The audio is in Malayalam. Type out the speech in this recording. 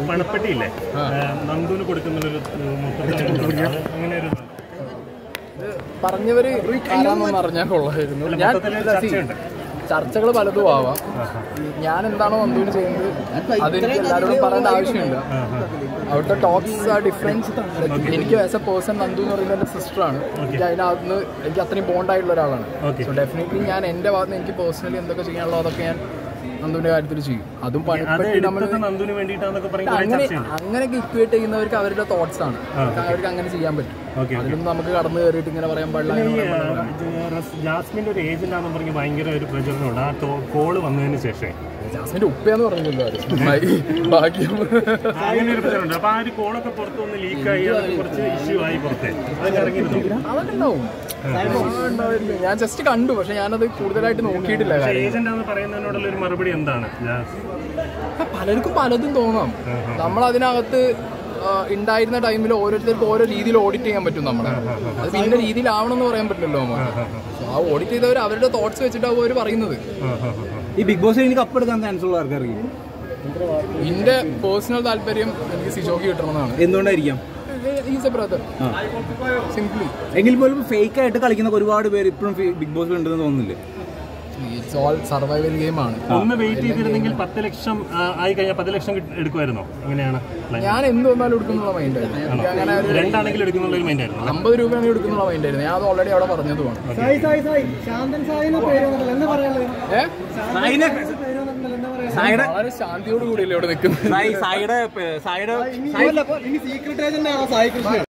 പണപ്പെട്ടിയില്ലേ നന്ദുവിന് കൊടുക്കുന്നൊരു മൊത്തത്തിൽ അത് അങ്ങനെ ഒരു ഇതുണ്ട്. പറഞ്ഞവര് ആരാണെന്ന് അറിഞ്ഞാൽ കൊള്ളായിരുന്നു ഞാൻ മൊത്തത്തില് ചർച്ചയുണ്ട്. ചർച്ചകൾ പലതും ആവാം ഞാൻ എന്താണോ നന്ദുവിന് ചെയ്യുന്നത് അതെനിക്ക് എല്ലാവരോടും പറയേണ്ട ആവശ്യമില്ല അവിടുത്തെ ടോക്സ് ആ ഡിഫറൻസ് എനിക്ക് ആസ് എ പേഴ്സൺ നന്ദു എന്ന് പറയുന്നത് എൻ്റെ സിസ്റ്ററാണ് എനിക്ക് അതിനകത്ത് നിന്ന് എനിക്ക് അത്രയും ബോണ്ടായിട്ടുള്ള ഒരാളാണ് Okay. സോ ഡെഫിനറ്റ്ലി ഞാൻ എൻ്റെ ഭാഗത്ത് നിന്ന് എനിക്ക് പേഴ്സണലി എന്തൊക്കെ ചെയ്യാനുള്ളോ അതൊക്കെ ഞാൻ നന്ദുവിൻ്റെ കാര്യത്തിൽ ചെയ്യും അതും അത് പണിപ്പെട്ടി നമ്മൾ എടുത്തത് നന്ദുവിന് വേണ്ടിയിട്ടാന്നൊക്കെ പറയും കുറേ അങ്ങനെ ചർച്ചയുണ്ട് അങ്ങനെയൊക്കെ ഇക്വേറ്റ് ചെയ്യുന്നവർക്ക് അവരുടെ തോട്ട്സ് ആണ് അവർക്ക് അങ്ങനെ ചെയ്യാൻ പറ്റും ഓക്കെ അതിലൊന്നും നമുക്ക് കടന്നു കയറിയിട്ട് ഇങ്ങനെ പറയാൻ പാടില്ല അങ്ങനെ പറയാൻ പാടില്ല. ജാസ്മിന്റെ ഒരു ഏജന്റ് ആണെന്ന് പറഞ്ഞ് ഭയങ്കര ഒരു പ്രചരണമുണ്ട് ആ കോള് വന്നതിന് ശേഷം ജാസ്മിന്റെ ഉപ്പയെന്ന് പറഞ്ഞില്ലല്ലോ ആരും. നന്നായി. ഭാഗ്യം അങ്ങനെ ഒരു പ്രചരണമുണ്ട് അപ്പൊ ആ ഒരു കോളൊക്കെ പുറത്ത് വന്ന് ലീക്കായി അതൊക്കെ കുറച്ച് ഇഷ്യൂ ആയി പുറത്തെ അതൊക്കെ ഇറങ്ങിയിരുന്നു അതൊക്കെ ഉണ്ടാവും ആ, ഉണ്ടാവില്ല. ഞാൻ ജസ്റ്റ് കണ്ടു പക്ഷെ ഞാനത് കൂടുതലായിട്ട് നോക്കിയിട്ടില്ല കാര്യം ഏജന്റ് ആണെന്ന് പറയുന്നതിനോടുള്ള ഒരു മറുപടി എന്താണ് ജാസ് ആ, പലർക്കും പലതും തോന്നാം നമ്മൾ അതിനകത്ത് ആ, ഉണ്ടായിരുന്ന ടൈമിൽ ഓരോരുത്തർക്കും ഓരോ രീതിയിൽ ഓഡിറ്റ് ചെയ്യാൻ പറ്റും നമ്മളെ അത് പിന്നെ രീതിയിലാവണം എന്ന് പറയാൻ പറ്റില്ലല്ലോ നമ്മൾ So, ആ ഓഡിറ്റ് ചെയ്തവർ അവരുടെ തോട്ട്സ് വെച്ചിട്ടാവും അവർ പറയുന്നത് ഈ ബിഗ് ബോസ് എനിക്ക് കപ്പെടുക്കാൻ ചാൻസ് ഉള്ള ആർക്കറിയും എന്റെ പേഴ്സണൽ താല്പര്യം എനിക്ക് സിജോക്ക് കിട്ടണമെന്നാണ് എന്തുകൊണ്ടായിരിക്കാം ഈസ് എ ബ്രദർ സിംപ്ലി എങ്കിൽ പോലും ഫേക്ക് ആയിട്ട് കളിക്കുന്ന ഒരുപാട് പേര് ഇപ്പോഴും ബിഗ് ബോസിൽ ഉണ്ടെന്ന് തോന്നുന്നില്ലേ ഇറ്റ്സ് ഓൾ സർവൈവൽ ഗെയിം ആണ് ഒന്ന് വെയിറ്റ് ചെയ്തിരുന്നെങ്കിൽ പത്ത് ലക്ഷം ആ, ആയി കഴിഞ്ഞാൽ പത്ത് ലക്ഷം കിട്ട- എടുക്കുമായിരുന്നോ എങ്ങനെയാണ് plan? ഞാൻ എന്ത് വന്നാലും എടുക്കുന്നുള്ള മൈൻഡായിരുന്നു എനിക്ക് അങ്ങനെ ഒരു രണ്ടാണെങ്കിലും എടുക്കുന്നുള്ള ഒരു മൈൻഡ് ആയിരുന്നു അമ്പത് രൂപയാണ് എടുക്കുന്നുള്ള മൈൻഡായിരുന്നു ഞാൻ അത് ഓൾറെഡി അവിടെ പറഞ്ഞതുമാണ് സായി സായി സായി ശാന്തൻ സായിന്ന് പേര് വന്നിട്ടില്ല എന്താ പറയാനുള്ളത് ഏഹ് സായിനെ പേര് വന്നിട്ടില്ല എന്താ പറയാ സായിയുടെ വളരെ ശാന്തിയോട് കൂടിയല്ലേ ഇവിടെ നിൽക്കുന്നത് സായി സായിയുടെ സായിയുടെ ഇനി സീക്രട്ട് ഏജന്റ് ആണോ സായി കൃഷ്ണൻ